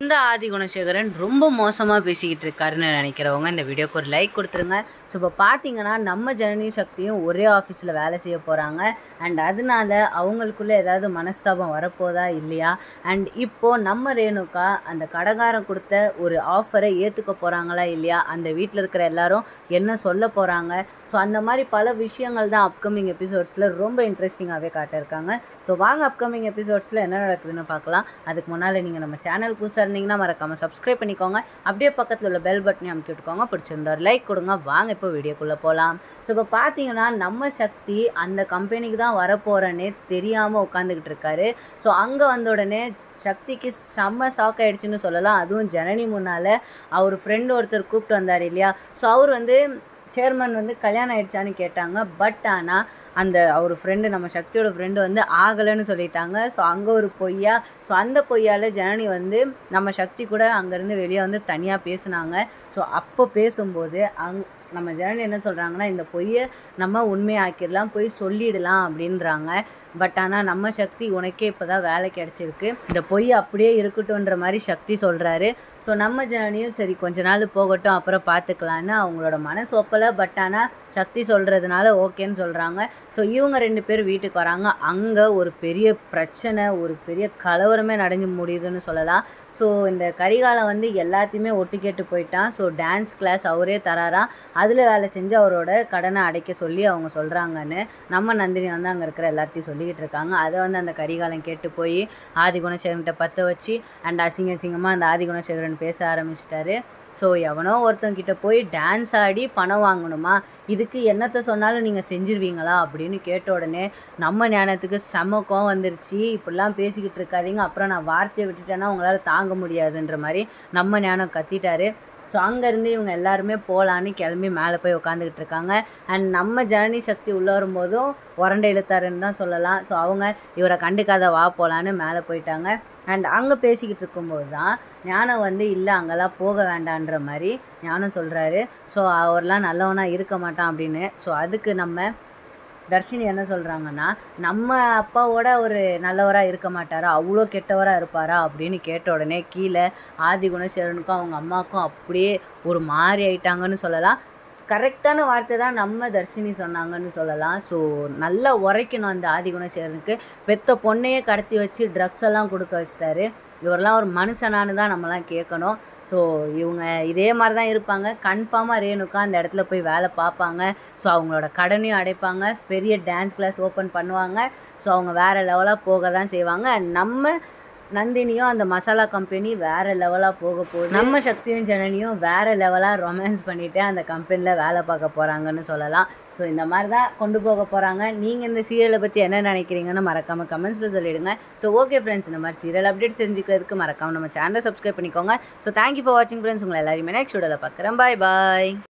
இந்த ஆதி குணசேகரன் ரொம்ப மோசமாக பேசிக்கிட்டு இருக்காருன்னு நினைக்கிறவங்க இந்த வீடியோக்கு ஒரு லைக் கொடுத்துருங்க ஸோ இப்போ பார்த்தீங்கன்னா நம்ம ஜனனி சக்தியும் ஒரே ஆஃபீஸில் வேலை செய்ய போகிறாங்க அண்ட் அதனால அவங்களுக்குள்ள ஏதாவது மனஸ்தாபம் வரப்போதா இல்லையா அண்ட் இப்போது நம்ம ரேணுகா அந்த கடைக்காரன் கொடுத்த ஒரு ஆஃபரை ஏற்றுக்க போகிறாங்களா இல்லையா அந்த வீட்டில் இருக்கிற எல்லாரும் என்ன சொல்ல போகிறாங்க ஸோ அந்த மாதிரி பல விஷயங்கள் தான் அப்கமிங் எபிசோட்ஸில் ரொம்ப இன்ட்ரெஸ்டிங்காகவே காட்டியிருக்காங்க ஸோ வாங்க அப்கமிங் எபிசோட்ஸில் என்ன நடக்குதுன்னு பார்க்கலாம் அதுக்கு முன்னால் நீங்கள் நம்ம சேனல் புதுசாக இருந்தீங்கன்னா மறக்காமல் சப்ஸ்கிரைப் பண்ணிக்கோங்க அப்படியே பக்கத்தில் உள்ள பெல் பட்டனையும் அமுக்கி விட்டுக்கோங்க பிடிச்சிருந்தா ஒரு லைக் கொடுங்க வாங்க இப்போ வீடியோக்குள்ளே போகலாம் ஸோ இப்போ பார்த்தீங்கன்னா நம்ம சக்தி அந்த கம்பெனிக்கு தான் வரப்போகிறேன்னே தெரியாமல் உட்காந்துக்கிட்டு இருக்காரு ஸோ அங்கே வந்த உடனே சக்திக்கு செம்ம ஷாக் ஆயிடுச்சுன்னு சொல்லலாம் அதுவும் ஜனனி முன்னால் அவர் ஃப்ரெண்டு ஒருத்தர் கூப்பிட்டு வந்தார் இல்லையா ஸோ அவர் வந்து சேர்மன் வந்து கல்யாணம் ஆயிடுச்சான்னு கேட்டாங்க பட் ஆனால் அந்த அவர் ஃப்ரெண்டு நம்ம சக்தியோட ஃப்ரெண்டு வந்து ஆகலைன்னு சொல்லிட்டாங்க ஸோ அங்கே ஒரு பொய்யா ஸோ அந்த பொய்யால் ஜனனி வந்து நம்ம சக்தி கூட அங்கேருந்து வெளியே வந்து தனியாக பேசுனாங்க ஸோ அப்போ பேசும்போது அங் நம்ம ஜனனி என்ன சொல்கிறாங்கன்னா இந்த பொய்யை நம்ம உண்மையாக்கிடலாம் போய் சொல்லிடலாம் அப்படின்றாங்க பட் ஆனால் நம்ம சக்தி உனக்கே இப்போ தான் வேலை கிடச்சிருக்கு இந்த பொய் அப்படியே இருக்கட்டும்ன்ற மாதிரி சக்தி சொல்கிறாரு ஸோ நம்ம ஜனனியும் சரி கொஞ்ச நாள் போகட்டும் அப்புறம் பார்த்துக்கலான்னு அவங்களோட மனசு ஒப்பலை பட் ஆனால் சக்தி சொல்கிறதுனால ஓகேன்னு சொல்கிறாங்க ஸோ இவங்க ரெண்டு பேர் வீட்டுக்கு வராங்க அங்கே ஒரு பெரிய பிரச்சனை ஒரு பெரிய கலவரமே நடந்து முடியுதுன்னு சொல்லலாம் ஸோ இந்த கரிகாலம் வந்து எல்லாத்தையுமே ஒட்டு கேட்டு போயிட்டான் ஸோ டான்ஸ் கிளாஸ் அவரே தராராம் அதில் வேலை செஞ்சு அவரோட கடனை அடைக்க சொல்லி அவங்க சொல்கிறாங்கன்னு நம்ம நந்தினி வந்து அங்கே இருக்கிற எல்லாத்தையும் சொல்லிக்கிட்டு இருக்காங்க அதை வந்து அந்த கரிகாலம் கேட்டு போய் ஆதிகுணசேகரன்கிட்ட பற்ற வச்சு அண்ட் அசிங்க அசிங்கமாக அந்த ஆதிகுணசேகரன் பேச ஆரம்பிச்சிட்டாரு ஸோ எவனோ ஒருத்தங்கிட்ட போய் டான்ஸ் ஆடி பணம் வாங்கணுமா இதுக்கு என்னத்தை சொன்னாலும் நீங்கள் செஞ்சிருவீங்களா அப்படின்னு கேட்ட உடனே நம்ம ஞானத்துக்கு செம கோவம் வந்துருச்சு இப்படிலாம் பேசிக்கிட்டு இருக்காதீங்க அப்புறம் நான் வார்த்தையை விட்டுட்டேன்னா உங்களால் தாங்க முடியாதுன்ற மாதிரி நம்ம ஞானம் கத்திட்டாரு ஸோ அங்கேருந்து இவங்க எல்லாருமே போகலான்னு கிளம்பி மேலே போய் உட்காந்துக்கிட்டு இருக்காங்க அண்ட் நம்ம ஜனனி சக்தி உள்ளே வரும்போதும் உரண்டை இழுத்தாருன்னு தான் சொல்லலாம் ஸோ அவங்க இவரை கண்டுக்காத வா போகலான்னு மேலே போயிட்டாங்க அண்ட் அங்கே பேசிக்கிட்டு இருக்கும்போது தான் ஞானம் வந்து இல்லை அங்கெல்லாம் போக வேண்டான்ற மாதிரி ஞானம் சொல்கிறாரு ஸோ அவர்லாம் நல்லவனாக இருக்க மாட்டான் அப்படின்னு ஸோ அதுக்கு நம்ம தர்ஷினி என்ன சொல்கிறாங்கன்னா நம்ம அப்பாவோட ஒரு நல்லவராக இருக்க மாட்டாரா அவ்வளோ கெட்டவராக இருப்பாரா அப்படின்னு கேட்ட உடனே கீழே ஆதி குணசேகரனுக்கும் அவங்க அம்மாவுக்கும் அப்படியே ஒரு மாறி ஆயிட்டாங்கன்னு சொல்லலாம் கரெக்டான வார்த்தை தான் நம்ம தர்ஷினி சொன்னாங்கன்னு சொல்லலாம் ஸோ நல்லா உரைக்கணும் அந்த ஆதி குணசேகரனுக்கு பெத்த பொண்ணையே கடத்தி வச்சு ட்ரக்ஸ் எல்லாம் கொடுக்க வச்சிட்டாரு இவரெல்லாம் ஒரு மனுஷனானு தான் நம்மலாம் கேட்கணும் ஸோ இவங்க இதே மாதிரி தான் இருப்பாங்க கன்ஃபார்மாக ரேணுக்கா அந்த இடத்துல போய் வேலை பார்ப்பாங்க ஸோ அவங்களோட கடனையும் அடைப்பாங்க பெரிய டான்ஸ் கிளாஸ் ஓப்பன் பண்ணுவாங்க ஸோ அவங்க வேறு லெவலாக போக தான் செய்வாங்க நம்ம நந்தினியும் அந்த மசாலா கம்பெனி வேறு லெவலாக போக போகுது நம்ம சக்தியும் ஜனனியும் வேறு லெவலாக ரொமான்ஸ் பண்ணிவிட்டு அந்த கம்பெனியில் வேலை பார்க்க போகிறாங்கன்னு சொல்லலாம் ஸோ இந்த மாதிரி தான் கொண்டு போக போகிறாங்க நீங்கள் இந்த சீரியலை பற்றி என்ன நினைக்கிறீங்கன்னு மறக்காமல் கமெண்ட்ஸில் சொல்லிவிடுங்க ஸோ ஓகே ஃப்ரெண்ட்ஸ் இந்த மாதிரி சீரியல் அப்டேட் தெரிஞ்சுக்கிறதுக்கு மறக்காமல் நம்ம சேனலை சப்ஸ்கிரைப் பண்ணிக்கோங்க ஸோ தேங்க்யூ ஃபார் வாட்சிங் ஃப்ரெண்ட்ஸ் உங்களை எல்லாருமே நெக்ஸ்ட் வீடியோவில் பார்க்குறேன் பாய் பாய்